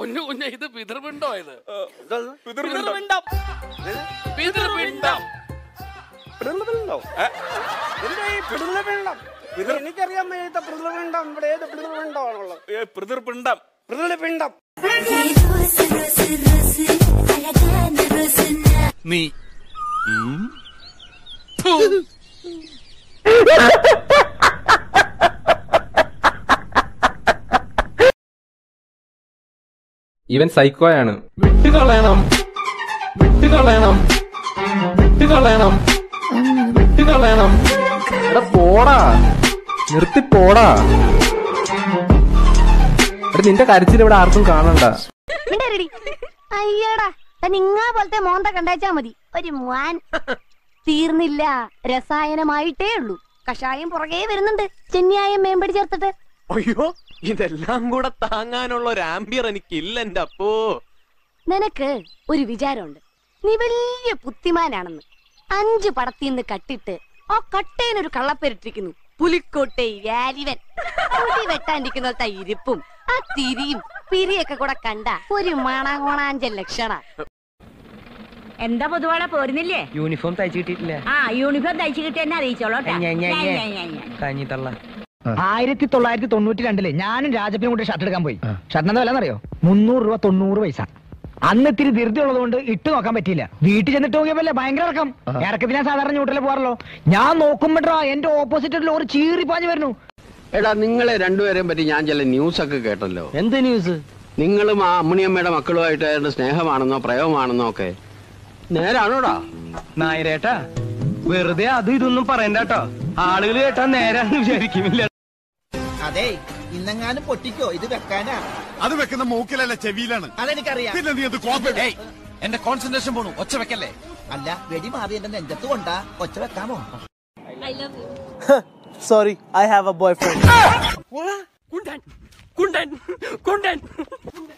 പൊന്നു കുഞ്ഞ ഇത് പിതൃപിണ്ടോ ഇത് ഇതെന്താ? പിതൃപിണ്ടം പിതൃപിണ്ടം പിടിലപിണ്ടോ? ഏ? എന്താ ഈ പിടിലപിണ്ടം? ഇത് എനിക്കറിയാൻ വയ്യാത്ത പിടിലപിണ്ടം ഇവിടെ ഏത് പിടിലപിണ്ടമാണുള്ളത് ഏ, പിതൃപിണ്ടം പിടിലപിണ്ടം ரோஸ் ரோஸ் ரோஸ் அழகான ரோஸ்னா നീ ഇവൻ സൈക്കോയാണ് വിട്ടുകളയണം വിട്ടുകളയണം വിട്ടുകളയണം വിട്ടുകളയണം എടാ പോടാ നിർത്തി പോടാ എടാ നിന്റെ കരച്ചിൽ ഇവിടെ ആർക്കും കാണണ്ട മിണ്ടരുടി അയ്യടാ നിങ്ങാ പോലത്തെ മോന്ത കണ്ടാച്ചാ മതി ഒരു മുവാൻ തീർന്നില്ല രസായനമായിട്ടേ ഉള്ളൂ കഷായം പുറകെ വരുന്നുണ്ട് ചെന്നിയായം മേമ്പടി ചേർത്തിട്ട് അയ്യോ ഇതെല്ലാം കൂടെ താങ്ങാനുള്ള ഒരു ആംബിയർ എനിക്കില്ല എന്റെ അപ്പോ നിനക്ക് ഒരു വിചാരമുണ്ട് നീ വലിയ ബുദ്ധിമാനാണെന്ന് അഞ്ച് പടത്തിന്ന് കട്ടിട്ട് ആ കട്ടേനൊരു കള്ളപ്പേരിട്ടിരിക്കുന്നു പുലിക്കോട്ടെ വാലിവൻ മുടി വെട്ടാണ്ടിരിക്കുന്ന ഇരിപ്പും ആ തിരിയും പിരിയൊക്കെ കൂടെ കണ്ട ഒരു മണകോണാഞ്ച ലക്ഷണ എന്താ പൊതുവാളെ പോരുന്നില്ലേ യൂണിഫോം തയ്ച്ചു കിട്ടിയിട്ടില്ല ആ യൂണിഫോം തയ്ച്ചു കിട്ടി എന്നെ അറിയിച്ചോളൂ ട്ടാ. ഞാൻ, ഞാൻ, ഞാൻ, ഞാൻ. ഞാൻ, ഞാൻ. കഞ്ഞിത്തള്ള ആയിരത്തി തൊള്ളായിരത്തി തൊണ്ണൂറ്റി രണ്ടില് ഞാനും രാജപ്പിനും കൂടി ഷർട്ട് എടുക്കാൻ പോയി ഷർട്ടിന് വില എന്നറിയോ മുന്നൂറ് രൂപ തൊണ്ണൂറ് പൈസ അന്ന് ഇത്തിരി ധൃതി ഉള്ളതുകൊണ്ട് ഇട്ട് നോക്കാൻ പറ്റിയില്ല വീട്ടിൽ ചെന്നിട്ട് നോക്കിയപ്പോലെ ഭയങ്കര ഇറക്കം ഇറക്കത്തിന് ഞാൻ സാധാരണ ന്യൂട്രലിൽ പോകാറല്ലോ ഞാൻ നോക്കുമ്പോഴാ എന്റെ ഓപ്പോസിറ്റ് ലോറി ചീറി പാഞ്ഞു വരുന്നു എടാ നിങ്ങളെ രണ്ടുപേരെയും പറ്റി ഞാൻ ചില ന്യൂസ് ഒക്കെ കേട്ടല്ലോ എന്ത് ന്യൂസ് നിങ്ങളും ആ അമ്മണിയമ്മയുടെ മക്കളുമായിട്ട് ഏതാണ്ട് സ്നേഹമാണെന്നോ പ്രേമമാണെന്നോ ഒക്കെ നേരാണോടാ നായരേട്ടാ വെറുതെ അത് ഇതൊന്നും പറയണ്ടട്ടോ ആളുകൾ കേട്ടാ നേരാന്ന് വിചാരിക്കുന്നില്ല അതെ ഇന്നെങ്ങാനും പൊട്ടിക്കോ ഇത് വെക്കാനാ അത് വെക്കുന്ന മൂക്കിലല്ല ചെവിയിലാണ് അതെനിക്കറിയാം പിന്നെ നീ അത് കോപ്പി എന്റെ കോൺസെൻട്രേഷൻ പോണു ഒച്ച വെക്കല്ലേ അല്ല വെടി മാറി എന്റെ നെഞ്ചത്ത് കൊണ്ടാ ഒച്ച വെക്കാമോ sorry I have a boyfriend കുണ്ടൻ കുണ്ടൻ കുണ്ടൻ